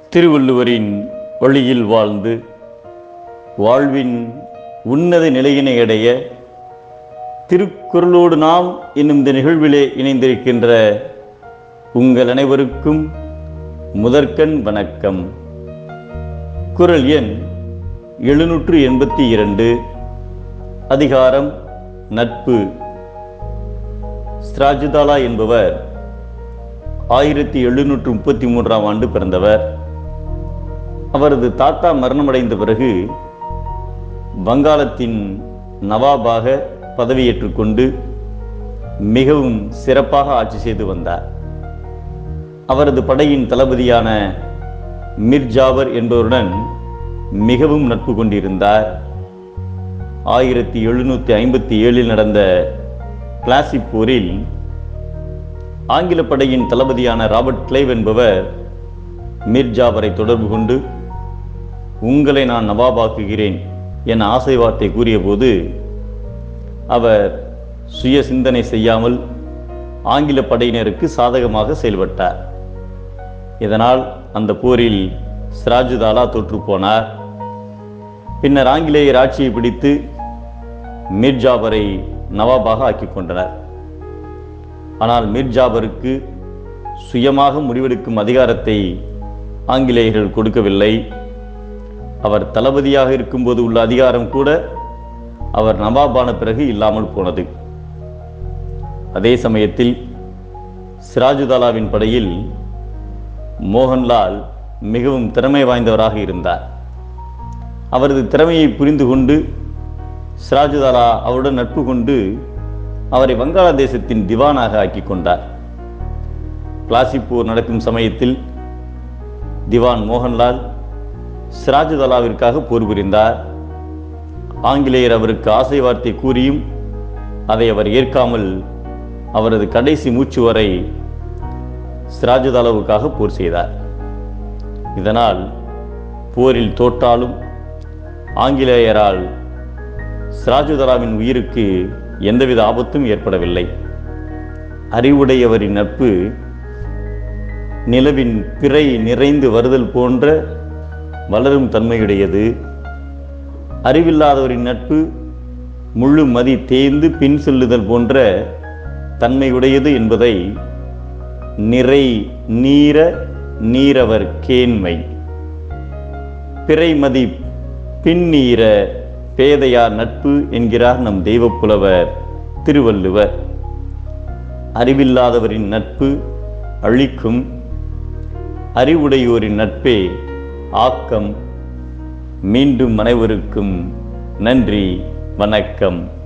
திருவள்ளுவரின் வழியில் வாழ்ந்து வாழ்வின் உன்னத நிலையினை அடைய திருக்குறளோடு நாம் என்னும் இந்த நிகழ்விலே இணைந்திருக்கின்ற உங்கள் அனைவருக்கும் முதற்கண் வணக்கம் குறள் எண் எழுநூற்று எண்பத்தி இரண்டு அதிகாரம் நட்பு ஸ்ராஜுதாலா என்பவர் ஆயிரத்தி எழுநூற்று முப்பத்தி மூன்றாம் ஆண்டு பிறந்தவர் அவரது தாத்தா மரணமடைந்த பிறகு வங்காளத்தின் நவாபாக பதவியேற்றுக் கொண்டு மிகவும் சிறப்பாக ஆட்சி செய்து வந்தார் அவரது படையின் தளபதியான மிர்ஜாவர் என்பவருடன் மிகவும் நட்பு கொண்டிருந்தார் ஆயிரத்தி எழுநூற்றி ஐம்பத்தி ஏழில் நடந்த கிளாசிக் போரில் ஆங்கில படையின் தளபதியான ராபர்ட் கிளைவ் என்பவர் மிர்ஜாவரை தொடர்பு கொண்டு உங்களை நான் நவாபாக்குகிறேன் என ஆசை வார்த்தை கூறியபோது அவர் சுய சிந்தனை செய்யாமல் ஆங்கில படையினருக்கு சாதகமாக செயல்பட்டார் இதனால் அந்த போரில் சிராஜுதாலா தோற்று போனார் பின்னர் ஆங்கிலேயர் ஆட்சியை பிடித்து மிர்ஜாபரை நவாபாக ஆக்கிக் கொண்டனர் ஆனால் மிர்ஜாபருக்கு சுயமாக முடிவெடுக்கும் அதிகாரத்தை ஆங்கிலேயர்கள் கொடுக்கவில்லை அவர் தளபதியாக இருக்கும்போது உள்ள அதிகாரம் கூட அவர் நவாபான பிறகு இல்லாமல் போனது அதே சமயத்தில் சிராஜுதாலாவின் படையில் மோகன்லால் மிகவும் திறமை வாய்ந்தவராக இருந்தார் அவரது திறமையை புரிந்து கொண்டு சிராஜுதாலா அவருடன் நட்பு கொண்டு அவரை வங்காளதேசத்தின் திவானாக ஆக்கிக் கொண்டார் கிளாசிக் போர் நடக்கும் சமயத்தில் திவான் மோகன்லால் சிராஜுதலாவிற்காக போர் புரிந்தார் ஆங்கிலேயர் அவருக்கு ஆசை வார்த்தை கூறியும் அதை அவர் ஏற்காமல் அவரது கடைசி மூச்சு வரை சிராஜுதலாவுக்காக போர் செய்தார் இதனால் போரில் தோற்றாலும் ஆங்கிலேயரால் சிராஜுதலாவின் உயிருக்கு எந்தவித ஆபத்தும் ஏற்படவில்லை அறிவுடையவரின் நட்பு நிலவின் பிறை நிறைந்து வருதல் போன்ற வளரும் தன்மையுடையது அறிவில்லாதவரின் நட்பு முழு மதி தேய்ந்து பின் செல்லுதல் போன்ற தன்மையுடையது என்பதை நிறை நீர நீரவர் கேண்மை பிறைமதி பின்னீர பேதையார் நட்பு என்கிறார் நம் தெய்வப்புலவர் திருவள்ளுவர் அறிவில்லாதவரின் நட்பு அழிக்கும் அறிவுடையோரின் நட்பே ஆக்கம் மீண்டும் அனைவருக்கும் நன்றி வணக்கம்